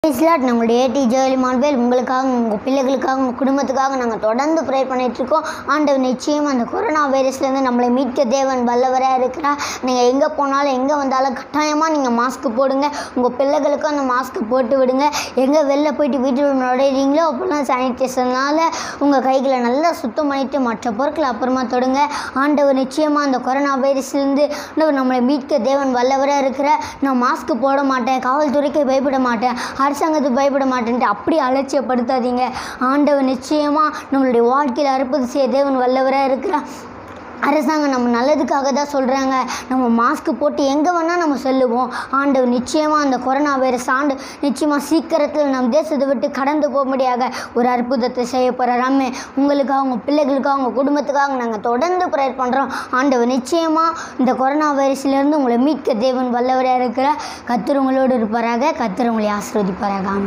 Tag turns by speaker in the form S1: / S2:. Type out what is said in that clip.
S1: பிரைஸ்லாட் நம்மளுடைய ஏடி ஜோயலி மான்வேல் உங்களுக்காக உங்கள் பிள்ளைகளுக்காக உங்கள் குடும்பத்துக்காக நாங்கள் தொடர்ந்து ப்ரே பண்ணிகிட்ருக்கோம் ஆண்டவர் நிச்சயம் அந்த கொரோனா வைரஸ்லேருந்து நம்மளை மீட்க தேவன் வல்லவராக இருக்கிறார் நீங்கள் எங்கே போனாலும் எங்கே வந்தாலும் கட்டாயமாக நீங்கள் மாஸ்க் போடுங்க உங்கள் பிள்ளைகளுக்கும் அந்த மாஸ்க் போட்டு விடுங்க எங்கே வெளில போயிட்டு வீட்டில் நுழையிறீங்களோ அப்போல்லாம் சானிடைசர்னால உங்கள் கைகளை நல்லா சுத்தம் பண்ணிவிட்டு மற்ற பொருட்களை அப்புறமா தொடுங்க ஆண்டவர் நிச்சயமாக அந்த கொரோனா வைரஸ்லேருந்து ஆண்டவர் நம்மளை மீட்க தேவன் வல்லவராக இருக்கிறார் நான் மாஸ்க் போட மாட்டேன் காவல்துறைக்கு பயப்பட மாட்டேன் அரசாங்கத்துக்கு பயப்பட மாட்டேன்ட்டு அப்படி அலட்சியப்படுத்தாதீங்க ஆண்டவர் நிச்சயமாக நம்மளுடைய வாழ்க்கையில் அற்புதம் செய்ய தேவன் வல்லவராக இருக்கிறார் அரசாங்கம் நம்ம நல்லதுக்காக தான் சொல்கிறாங்க நம்ம மாஸ்க் போட்டு எங்கே வேணால் நம்ம சொல்லுவோம் ஆண்டவர் நிச்சயமாக அந்த கொரோனா வைரஸ் ஆண்டு நிச்சயமாக சீக்கிரத்தில் நம் தேசத்தை விட்டு கடந்து போக முடியாத ஒரு அற்புதத்தை செய்ய போகிறாராமே உங்களுக்காக உங்கள் பிள்ளைகளுக்காக உங்கள் குடும்பத்துக்காக நாங்கள் தொடர்ந்து ப்ரேயர் பண்ணுறோம் ஆண்டவர் நிச்சயமாக இந்த கொரோனா வைரஸ்லேருந்து உங்களை மீட்க தேவன் வல்லவராக இருக்கிற கத்திரவங்களோடு இருப்பாராக கத்திரவங்களை ஆசிர்வதிப்பாராக ஆமென்.